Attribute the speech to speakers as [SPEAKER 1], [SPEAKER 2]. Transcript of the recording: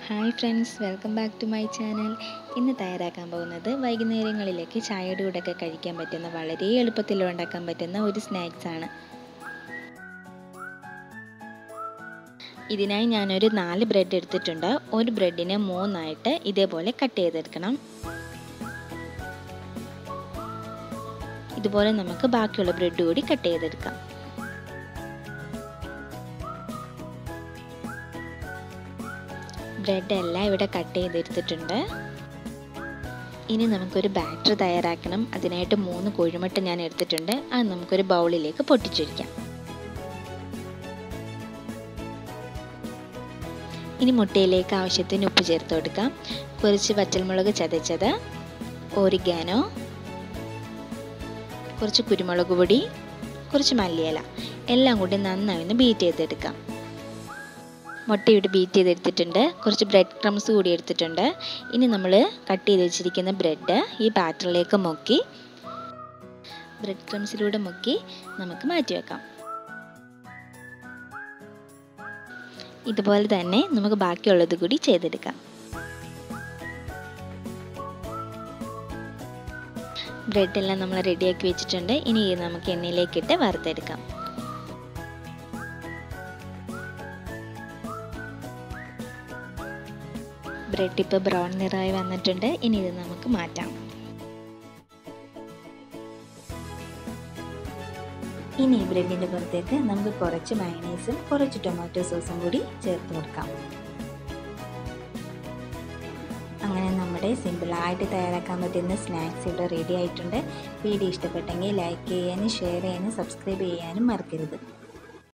[SPEAKER 1] hi friends welcome back to my channel ഇന്ന് തയ്യാറാക്കാൻ പോകുന്നത് വൈകുന്നേരങ്ങളിലേക്ക് ചായയുടെ കൂടെയൊക്കെ കഴിക്കാൻ പറ്റുന്ന വളരെ എളുപ്പത്തിൽ ഉണ്ടാക്കാൻ പറ്റുന്ന ഒരു സ്നാക്സ് ആണ് ഇതിനായി ഞാനൊരു നാല് ബ്രെഡ് എടുത്തിട്ടുണ്ട് ഒരു ബ്രെഡിനെ മൂന്നായിട്ട് ഇതേപോലെ കട്ട് ചെയ്തെടുക്കണം ഇതുപോലെ നമുക്ക് ബാക്കിയുള്ള ബ്രെഡ് കൂടി കട്ട് ചെയ്തെടുക്കാം ബ്രെഡ് എല്ലാം ഇവിടെ കട്ട് ചെയ്തെടുത്തിട്ടുണ്ട് ഇനി നമുക്കൊരു ബാറ്റർ തയ്യാറാക്കണം അതിനായിട്ട് മൂന്ന് കോഴിമുട്ട ഞാൻ എടുത്തിട്ടുണ്ട് അത് നമുക്കൊരു ബൗളിലേക്ക് പൊട്ടിച്ചൊഴിക്കാം ഇനി മുട്ടയിലേക്ക് ആവശ്യത്തിന് ഉപ്പ് ചേർത്ത് കൊടുക്കാം കുറച്ച് വറ്റൽമുളക് ചതച്ചത് ഓരിഗാനോ കുറച്ച് കുരുമുളക് പൊടി കുറച്ച് മല്ലിയില എല്ലാം കൂടി നന്നായി ഒന്ന് ബീറ്റ് ചെയ്തെടുക്കാം മുട്ട ഇവിടെ ബീറ്റ് ചെയ്തെടുത്തിട്ടുണ്ട് കുറച്ച് ബ്രെഡ് ക്രംസ് കൂടി എടുത്തിട്ടുണ്ട് ഇനി നമ്മൾ കട്ട് ചെയ്ത് വെച്ചിരിക്കുന്ന ബ്രെഡ് ഈ ബാറ്ററിലേക്ക് മുക്കി ബ്രെഡ് ക്രംസിലൂടെ മുക്കി നമുക്ക് മാറ്റി വെക്കാം ഇതുപോലെ തന്നെ നമുക്ക് ബാക്കിയുള്ളത് കൂടി ചെയ്തെടുക്കാം ബ്രെഡ് എല്ലാം നമ്മൾ റെഡിയാക്കി വെച്ചിട്ടുണ്ട് ഇനി നമുക്ക് എണ്ണയിലേക്കിട്ട് വറുത്തെടുക്കാം ബ്രെഡ് ഇപ്പോൾ ബ്രൗൺ നിറമായി വന്നിട്ടുണ്ട് ഇനി ഇത് നമുക്ക് മാറ്റാം ഇനി ഈ ബ്രെഡിൻ്റെ പുറത്തേക്ക് നമുക്ക് കുറച്ച് മയണൈസും കുറച്ച് ടൊമാറ്റോ സോസും കൂടി ചേർത്ത് കൊടുക്കാം അങ്ങനെ നമ്മുടെ സിമ്പിളായിട്ട് തയ്യാറാക്കാൻ പറ്റുന്ന സ്നാക്സ് ഇവിടെ റെഡി ആയിട്ടുണ്ട് വീഡിയോ ഇഷ്ടപ്പെട്ടെങ്കിൽ ലൈക്ക് ചെയ്യാനും ഷെയർ ചെയ്യാനും സബ്സ്ക്രൈബ് ചെയ്യാനും മറക്കരുത്